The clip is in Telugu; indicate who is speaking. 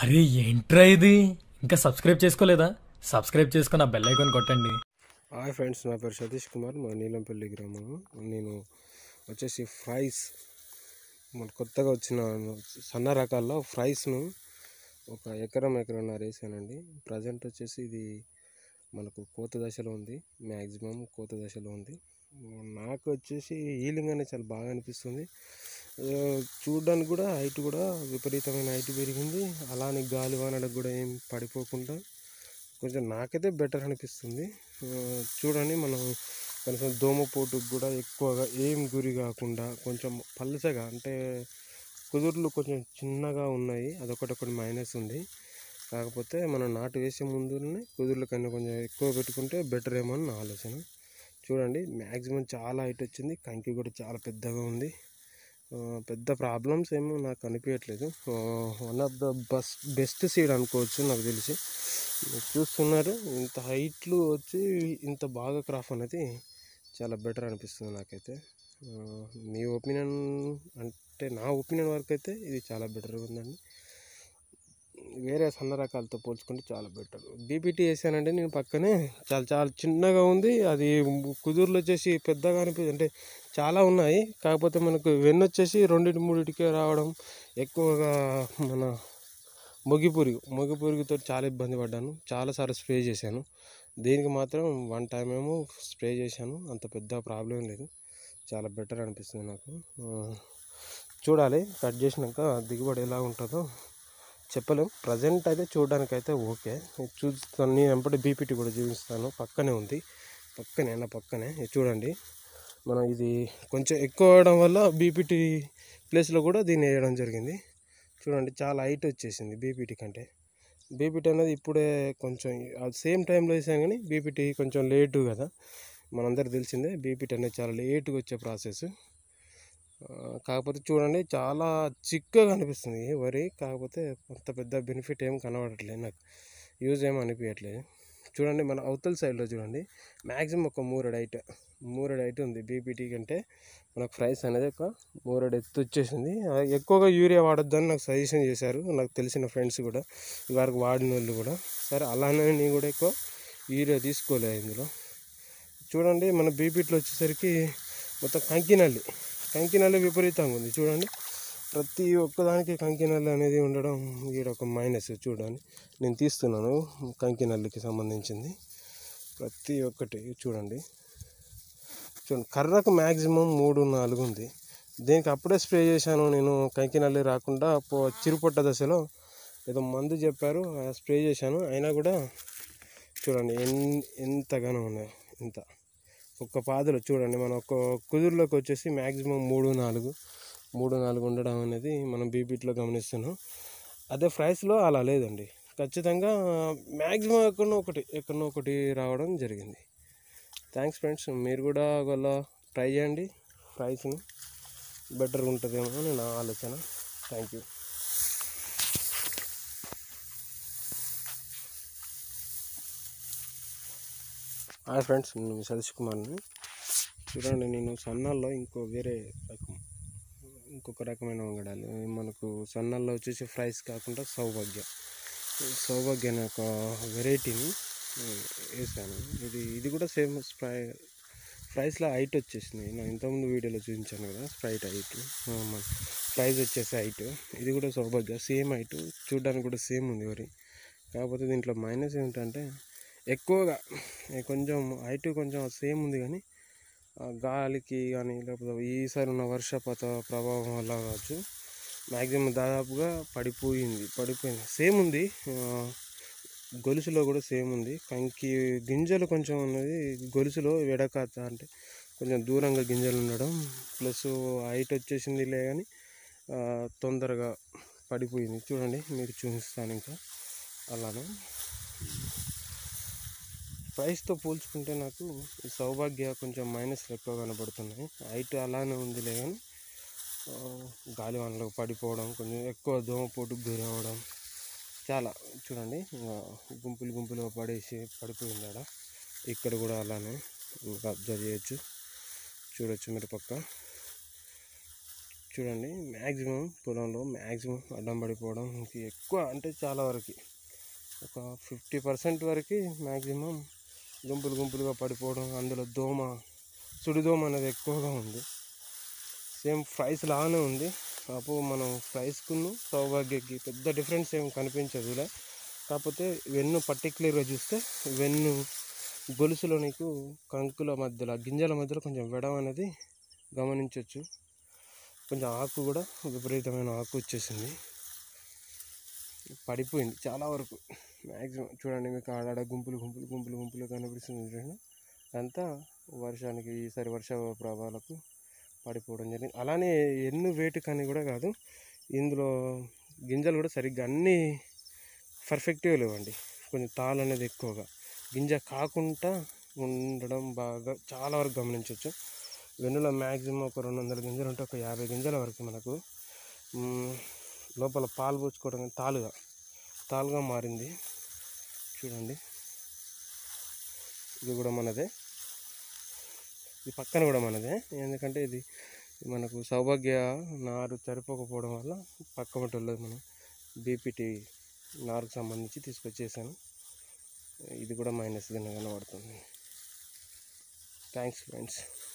Speaker 1: అరే ఏంట్రా ఇది ఇంకా సబ్స్క్రైబ్ చేసుకోలేదా సబ్స్క్రైబ్ చేసుకుని ఆ బెల్ ఐకాన్ కొట్టండి
Speaker 2: హాయ్ ఫ్రెండ్స్ నా పేరు సతీష్ కుమార్ మా నీలంపల్లి గ్రామం నేను వచ్చేసి ఫ్రైస్ మన కొత్తగా వచ్చిన సన్న రకాల్లో ఫ్రైస్ను ఒక ఎకరం ఎకరన్నర వేసానండి ప్రజెంట్ వచ్చేసి ఇది మనకు కోత దశలో ఉంది మ్యాక్సిమం కోత దశలో ఉంది నాకు వచ్చేసి హీలింగ్ అనేది చాలా బాగా అనిపిస్తుంది ఆ, చూడ్డానికి కూడా హైట్ కూడా విపరీతమైన హైట్ పెరిగింది అలానే గాలి వానలకు కూడా ఏం పడిపోకుండా కొంచెం నాకైతే బెటర్ అనిపిస్తుంది ఆ, చూడండి మనం కనీసం దోమపోటుకు కూడా ఎక్కువగా ఏం గురి కాకుండా కొంచెం పల్చగా అంటే కుదుర్లు కొంచెం చిన్నగా ఉన్నాయి అదొకటొకటి మైనస్ ఉంది కాకపోతే మనం నాటు వేసే ముందునే కుదుర్ల కన్నా కొంచెం ఎక్కువ పెట్టుకుంటే బెటర్ ఏమో అని నా ఆలోచన చూడండి మ్యాక్సిమం చాలా హైట్ వచ్చింది కంకి కూడా చాలా పెద్దగా ఉంది ఆ, పెద్ద ప్రాబ్లమ్స్ ఏమో నాకు అనిపించట్లేదు one of the best best seed అనుకోవచ్చు నాకు తెలిసి మీరు చూస్తున్నారు ఇంత హైట్లు వచ్చి ఇంత బాగా క్రాఫ్ అనేది చాలా బెటర్ అనిపిస్తుంది నాకైతే ఆ, మీ ఒపీనియన్ అంటే నా ఒపీనియన్ వరకు అయితే ఇది చాలా బెటర్గా ఉందండి వేరే సన్న రకాలతో పోల్చుకుంటే చాలా బెటర్ బీపీటీ వేసానంటే నేను పక్కనే చాలా చాలా చిన్నగా ఉంది అది కుదురులు వచ్చేసి పెద్దగా అనిపి అంటే చాలా ఉన్నాయి కాకపోతే మనకు వెన్ను వచ్చేసి రెండింటి మూడింటికే రావడం ఎక్కువగా మన మొగి పురుగు మొగి పురుగుతో చాలా ఇబ్బంది పడ్డాను చాలాసార్లు స్ప్రే చేశాను దీనికి మాత్రం వన్ టైం ఏమో స్ప్రే చేశాను అంత పెద్ద ప్రాబ్లం లేదు చాలా బెటర్ అనిపిస్తుంది నాకు ఆ, చూడాలి కట్ చేసినాక దిగుబడి ఎలా ఉంటుందో చెప్పలేం ప్రజెంట్ అయితే చూడడానికి అయితే ఓకే చూస్తాను నేను ఎంపటి బీపీటీ కూడా చూపిస్తాను పక్కనే ఉంది పక్కనే నా పక్కనే ఇది చూడండి మనం ఇది కొంచెం ఎక్కువ అవడం వల్ల బీపీటీ ప్లేస్లో కూడా దీన్ని వేయడం జరిగింది చూడండి చాలా హైట్ వచ్చేసింది బీపీటీ కంటే బీపీటీ అనేది ఇప్పుడే కొంచెం సేమ్ టైంలో వేసాను కానీ బీపీటీ కొంచెం లేటు కదా మనందరికి తెలిసిందే బీపీటీ అనేది చాలా లేటుగా వచ్చే ప్రాసెస్ ఆ, కాకపోతే చూడండి చాలా చిక్కగా అనిపిస్తుంది ఈ వరి కాకపోతే అంత పెద్ద బెనిఫిట్ ఏం కనబడట్లేదు నాకు యూజ్ ఏం అనిపించట్లేదు చూడండి మన అవతల సైడ్లో చూడండి మ్యాక్సిమం ఒక మూరెడు హైట్ మూరెడు హైట్ ఉంది బీపీటీ కంటే మనకు ప్రైస్ అనేది ఒక మూరెడు ఎత్తు వచ్చేసింది ఆ, ఎక్కువగా యూరియా వాడొద్దని నాకు సజెషన్ చేశారు నాకు తెలిసిన ఫ్రెండ్స్ కూడా ఇవరకు వాడిన వాళ్ళు కూడా సరే అలానే నేను కూడా ఎక్కువ యూరియా తీసుకోలేదు ఇందులో చూడండి మన బీపీట్లో వచ్చేసరికి మొత్తం కంకినల్లి కంకినల్లి విపరీతంగా ఉంది చూడండి ప్రతి ఒక్కదానికి కంకినల్లి అనేది ఉండడం ఈడ ఒక మైనస్ చూడండి నేను తీస్తున్నాను కంకినల్లికి సంబంధించింది ప్రతి ఒక్కటి చూడండి చూడండి కర్రకు మ్యాక్సిమం మూడు నాలుగు ఉంది దీనికి అప్పుడే స్ప్రే చేశాను నేను కంకినల్లి రాకుండా పో చిరుపొట్ట దశలో ఏదో మందు చెప్పారు ఆ స్ప్రే చేశాను అయినా కూడా చూడండి ఎన్ ఎంతగానో ఉన్నాయి ఇంత ఒక్క పాదలు చూడండి మన ఒక్క కుదురులోకి వచ్చేసి మ్యాక్సిమం మూడు నాలుగు మూడు నాలుగు ఉండడం అనేది మనం బీపీట్లో గమనిస్తున్నాం అదే ఫ్రైస్లో అలా లేదండి ఖచ్చితంగా మ్యాక్సిమం ఎక్కడో ఒకటి ఎక్కడో ఒకటి రావడం జరిగింది థ్యాంక్స్ ఫ్రెండ్స్ మీరు కూడా ఒకవేళ ట్రై చేయండి ఫ్రైస్ని బెటర్ ఉంటుందేమో అని నా ఆలోచన థ్యాంక్ యూ హాయ్ ఫ్రెండ్స్ నేను మీ సతీష్ కుమార్ని చూడండి నేను సన్నాల్లో ఇంకో వేరే రకం ఇంకొక రకమైన వంగడాలు మనకు సన్నాల్లో వచ్చేసి ఫ్రైస్ కాకుండా సౌభాగ్య సౌభాగ్య అనే ఒక వెరైటీని వేసాను ఇది ఇది కూడా సేమ్ స్ప్రై ప్రైస్లో హైట్ వచ్చేసింది నేను ఇంతకుముందు వీడియోలో చూపించాను కదా స్ప్రైట్ హైట్ మన ప్రైస్ వచ్చేసి హైట్ ఇది కూడా సౌభాగ్య సేమ్ హైట్ చూడడానికి కూడా సేమ్ ఉంది వరి కాకపోతే దీంట్లో మైనస్ ఏమిటంటే ఎక్కువగా ఏ కొంచెం హైట్ కొంచెం సేమ్ ఉంది కానీ ఆ గాలికి కానీ లేకపోతే ఈసారి ఉన్న వర్షపాత ప్రభావం వల్ల కావచ్చు మ్యాక్సిమం దాదాపుగా పడిపోయింది పడిపోయింది సేమ్ ఉంది ఆ, గొలుసులో కూడా సేమ్ ఉంది కంకి గింజలు కొంచెం ఉన్నది గొలుసులో వెడకాత అంటే కొంచెం దూరంగా గింజలు ఉండడం ప్లస్ హైట్ వచ్చేసిందిలే కానీ ఆ, తొందరగా పడిపోయింది చూడండి మీకు చూపిస్తాను ఇంకా అలానే ప్రైస్తో పోల్చుకుంటే నాకు ఈ సౌభాగ్య కొంచెం మైనస్ ఎక్కువ కనబడుతున్నాయి హైట్ అలానే ఉందిలే కానీ ఆ, గాలి వానలకు పడిపోవడం కొంచెం ఎక్కువ దోమపోటుకు గురి అవ్వడం చాలా చూడండి ఇంకా గుంపులు గుంపులు పడేసి పడిపోయింది ఆడ ఇక్కడ కూడా అలానే ఇంకా అబ్జర్వ్ చేయొచ్చు చూడొచ్చు మీరు పక్క చూడండి మ్యాక్సిమం పొలంలో మ్యాక్సిమం అడ్డం పడిపోవడం ఇంక ఎక్కువ అంటే చాలా వరకు ఒక ఫిఫ్టీ పర్సెంట్ వరకు మ్యాక్సిమం గుంపులు గుంపులుగా పడిపోవడం అందులో దోమ సుడిదోమ అనేది ఎక్కువగా ఉంది సేమ్ ఫ్రైస్ లాగానే ఉంది అప్పుడు మనం ఫ్రైస్కును సౌభాగ్యకి పెద్ద డిఫరెన్స్ ఏం కనిపించదు ఇలా కాకపోతే వెన్ను పర్టికులర్గా చూస్తే వెన్ను గొలుసులో నీకు కంకుల మధ్యలో గింజల మధ్యలో కొంచెం వెడం అనేది గమనించవచ్చు కొంచెం ఆకు కూడా విపరీతమైన ఆకు వచ్చేసింది పడిపోయింది చాలా వరకు మ్యాక్సిమం చూడండి మీకు ఆడాడ గుంపులు గుంపులు గుంపులు గుంపులు కనిపిస్తుంది చూడండి అంతా వర్షానికి ఈసారి వర్ష ప్రభావాలకు పడిపోవడం జరిగింది అలానే ఎన్ని వేటు కానీ కూడా కాదు ఇందులో గింజలు కూడా సరిగ్గా అన్నీ పర్ఫెక్ట్గా లేవండి కొంచెం తాలు అనేది ఎక్కువగా గింజ కాకుండా ఉండడం బాగా చాలా వరకు గమనించవచ్చు వెన్నులో మ్యాక్సిమం ఒక రెండు వందల గింజలు ఉంటే ఒక యాభై గింజల వరకు మనకు మ్, లోపల పాలు పోసుకోవడం కానీ తాలుగా తాలుగా మారింది చూడండి ఇది కూడా మనదే ఇది పక్కన కూడా మనదే ఎందుకంటే ఇది మనకు సౌభాగ్య నారు సరిపోకపోవడం వల్ల పక్క మట్టలో మనం బీపీటీ నారుకు సంబంధించి తీసుకొచ్చేసాను ఇది కూడా మైనస్ కింద కనబడుతుంది థ్యాంక్స్ ఫ్రెండ్స్